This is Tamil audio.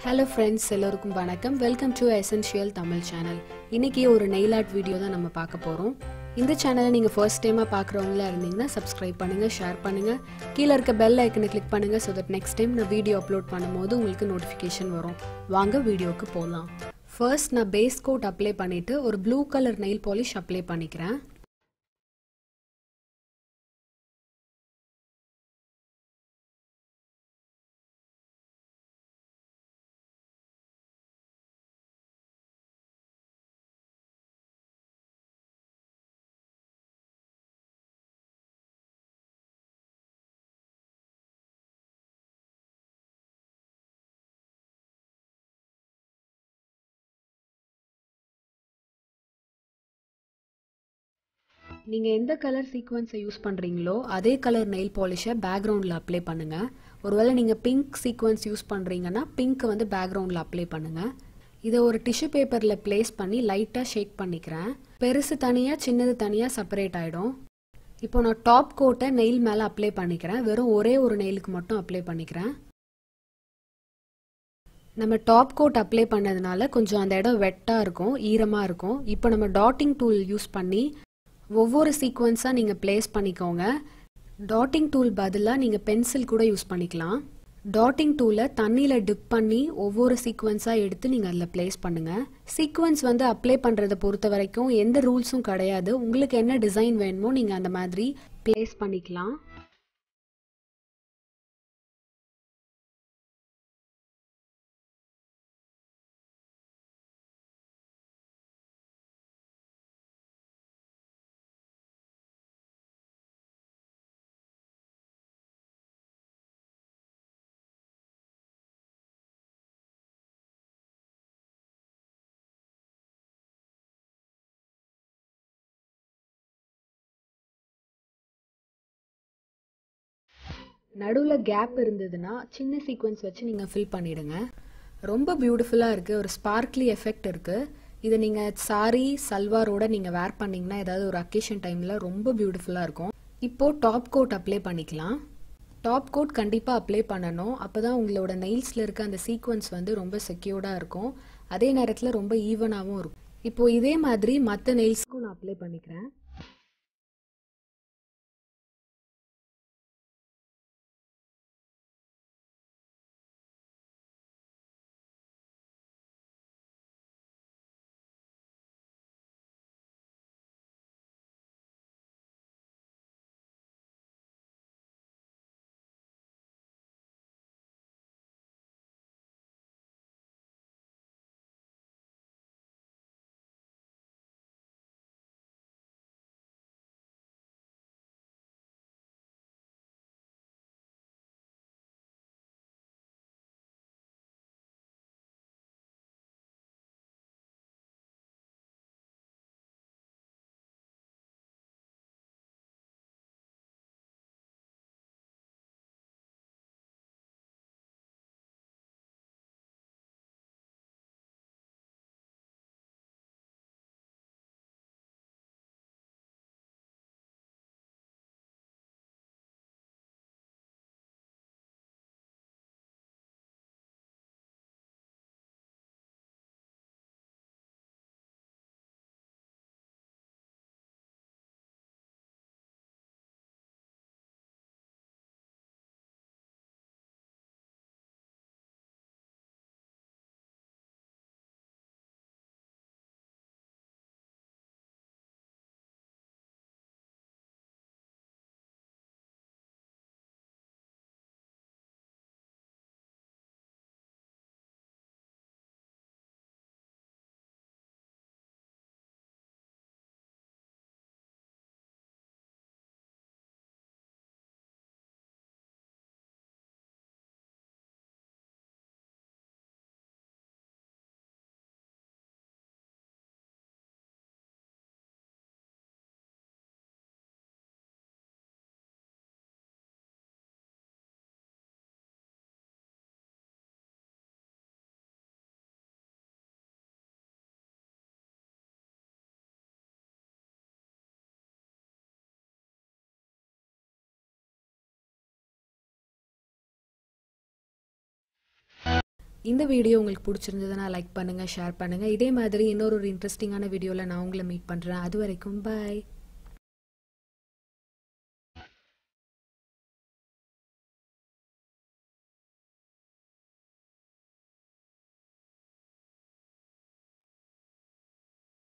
ஹலோ ஃப்ரெண்ட்ஸ் எல்லோருக்கும் வணக்கம் welcome to essential Tamil channel இன்னைக்கு ஒரு நெயில் ஆர்ட் வீடியோ தான் நம்ம பார்க்க போகிறோம் இந்த சேனலை நீங்கள் ஃபர்ஸ்ட் டைமாக பார்க்குறவங்களா இருந்தீங்கன்னா சப்ஸ்கிரைப் பண்ணுங்கள் ஷேர் பண்ணுங்கள் கீழே இருக்க பெல் ஐக்கனை கிளிக் பண்ணுங்கள் ஸோ தட் நெக்ஸ்ட் டைம் நான் வீடியோ அப்லோட் பண்ணும்போது உங்களுக்கு நோட்டிஃபிகேஷன் வரும் வாங்க வீடியோவுக்கு போகலாம் ஃபர்ஸ்ட் நான் பேஸ் கோட் அப்ளை பண்ணிவிட்டு ஒரு blue colour nail polish apply பண்ணிக்கிறேன் நீங்கள் எந்த கலர் சீக்வன்ஸை யூஸ் பண்ணுறீங்களோ அதே கலர் நெயில் பாலிஷை பேக்ரவுண்டில் அப்ளை பண்ணுங்கள் ஒருவேளை நீங்கள் பிங்க் சீக்வன்ஸ் யூஸ் பண்ணுறீங்கன்னா பிங்க்கை வந்து பேக்ரவுண்டில் அப்ளை பண்ணுங்கள் இதை ஒரு டிஷ்யூ பேப்பரில் ப்ளேஸ் பண்ணி லைட்டாக ஷேக் பண்ணிக்கிறேன் பெருசு தனியாக சின்னது தனியாக செப்பரேட் ஆகிடும் இப்போ நான் டாப் கோட்டை நெயில் மேலே அப்ளை பண்ணிக்கிறேன் வெறும் ஒரே ஒரு நெயிலுக்கு மட்டும் அப்ளை பண்ணிக்கிறேன் நம்ம டாப் கோட் அப்ளை பண்ணதுனால கொஞ்சம் அந்த இடம் வெட்டாக இருக்கும் ஈரமாக இருக்கும் இப்போ நம்ம டாட்டிங் டூல் யூஸ் பண்ணி ஒவ்வொரு சீக்வன்ஸாக நீங்கள் ப்ளேஸ் பண்ணிக்கோங்க டாட்டிங் டூல் பதிலாக நீங்கள் பென்சில் கூட யூஸ் பண்ணிக்கலாம் டாட்டிங் டூலை தண்ணியில் டிப் பண்ணி ஒவ்வொரு சீக்வன்ஸாக எடுத்து நீங்கள் அதில் ப்ளேஸ் பண்ணுங்கள் சீக்வன்ஸ் வந்து அப்ளை பண்ணுறதை பொறுத்த வரைக்கும் எந்த ரூல்ஸும் கிடையாது உங்களுக்கு என்ன டிசைன் வேணுமோ நீங்கள் அந்த மாதிரி ப்ளேஸ் பண்ணிக்கலாம் நடுவில் கேப் இருந்ததுன்னா சின்ன சீக்வன்ஸ் வச்சு நீங்கள் ஃபில் பண்ணிவிடுங்க ரொம்ப பியூட்டிஃபுல்லாக இருக்குது ஒரு ஸ்பார்க்லி எஃபெக்ட் இருக்குது இதை நீங்கள் சாரி சல்வாரோட நீங்கள் வேர் பண்ணிங்கன்னா ஏதாவது ஒரு அக்கேஷன் டைமில் ரொம்ப பியூட்டிஃபுல்லாக இருக்கும் இப்போது டாப் கோட் அப்ளை பண்ணிக்கலாம் டாப் கோட் கண்டிப்பாக அப்ளை பண்ணணும் அப்போ தான் உங்களோட நெயில்ஸில் இருக்க அந்த சீக்வன்ஸ் வந்து ரொம்ப செக்யூர்டாக இருக்கும் அதே நேரத்தில் ரொம்ப ஈவனாகவும் இருக்கும் இப்போது இதே மாதிரி மற்ற நெயில்ஸ்க்கும் நான் அப்ளை பண்ணிக்கிறேன் இந்த வீடியோ உங்களுக்கு பிடிச்சிருந்ததுன்னா லைக் பண்ணுங்கள் ஷேர் பண்ணுங்கள் இதே மாதிரி இன்னொரு ஒரு இன்ட்ரெஸ்டிங்கான வீடியோவில் நான் உங்களை மீட் பண்ணுறேன் அது வரைக்கும் பாய்